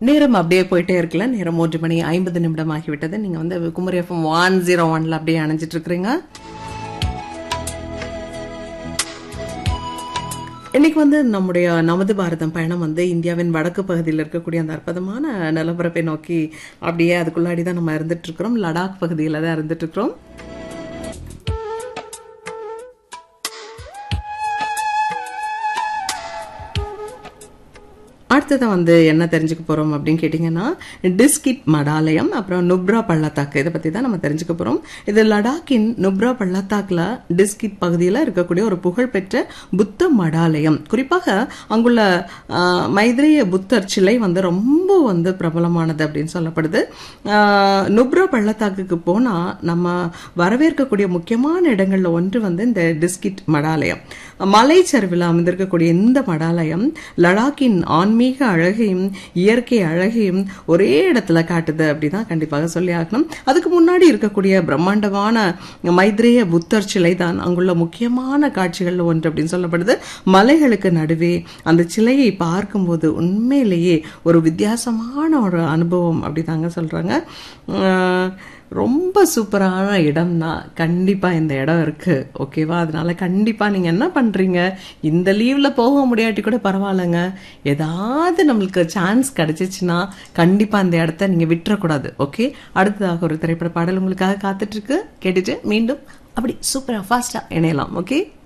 நேரம் அப்படியே போயிட்டே இருக்கல நேரம் மூன்று மணி ஐம்பது நிமிடம் ஆகிவிட்டது நீங்க வந்து குமரி எஃப்எம் ஒன் ஜீரோ ஒன்ல அப்படியே அணைஞ்சிட்டு இருக்கிறீங்க இன்னைக்கு வந்து நம்முடைய நமது பாரதம் பயணம் வந்து இந்தியாவின் வடக்கு பகுதியில் இருக்கக்கூடிய அந்த அற்புதமான நிலப்பரப்பை நோக்கி அப்படியே அதுக்குள்ளாடி தான் நம்ம இருந்துட்டு இருக்கிறோம் லடாக் பகுதியில் தான் இருந்துட்டு இருக்கிறோம் அடுத்தது வந்து என்ன தெரிஞ்சுக்க போறோம் அப்படின்னு கேட்டிங்கன்னா டிஸ்கிட் மடாலயம் அப்புறம் நுப்ரா பள்ளத்தாக்கு இதை பத்தி தான் நம்ம தெரிஞ்சுக்க போறோம் இது லடாக்கின் நுப்ரா பள்ளத்தாக்குல டிஸ்கிட் பகுதியில் இருக்கக்கூடிய ஒரு புகழ்பெற்ற புத்த மடாலயம் குறிப்பாக அங்குள்ள ஆஹ், மைத்ரேய புத்தர் சிலை வந்து ரொம்ப வந்து பிரபலமானது அப்படின்னு சொல்லப்படுது ஆஹ், நுப்ரா பள்ளத்தாக்குக்கு போனா நம்ம வரவேற்கக்கூடிய முக்கியமான இடங்கள்ல ஒன்று வந்து இந்த டிஸ்கிட் மடாலயம் மலைச்சரிவில் அமைந்திருக்கக்கூடிய இந்த மடாலயம் லடாக்கின் ஆன்மீக அழகையும் இயற்கை அழகையும் ஒரே இடத்துல காட்டுது அப்படிதான் கண்டிப்பாக சொல்லி ஆகணும் அதுக்கு முன்னாடி இருக்கக்கூடிய பிரம்மாண்டமான மைத்ரேய புத்தர் சிலை தான் அங்குள்ள முக்கியமான காட்சிகள்ல ஒன்று அப்படின்னு சொல்லப்படுது மலைகளுக்கு நடுவே அந்த சிலையை பார்க்கும்போது உண்மையிலேயே ஒரு வித்தியாசமான ஒரு அனுபவம் அப்படிதாங்க சொல்றாங்க அஹ் ரொம்ப சூப்பரான இடம்னா கண்டிப்பா இந்த இடம் இருக்கு ஓகேவா அதனால கண்டிப்பா நீங்க என்ன பண்றீங்க இந்த லீவ்ல போக முடியாட்டி கூட பரவாயில்லைங்க ஏதாவது நம்மளுக்கு சான்ஸ் கிடைச்சிச்சுன்னா கண்டிப்பா இந்த இடத்த நீங்க விட்டுறக்கூடாது ஓகே அடுத்ததாக ஒரு திரைப்பட பாடல் உங்களுக்காக காத்துட்டு இருக்கு கேட்டுட்டு மீண்டும் அப்படி சூப்பரா ஃபாஸ்டா இணையலாம் ஓகே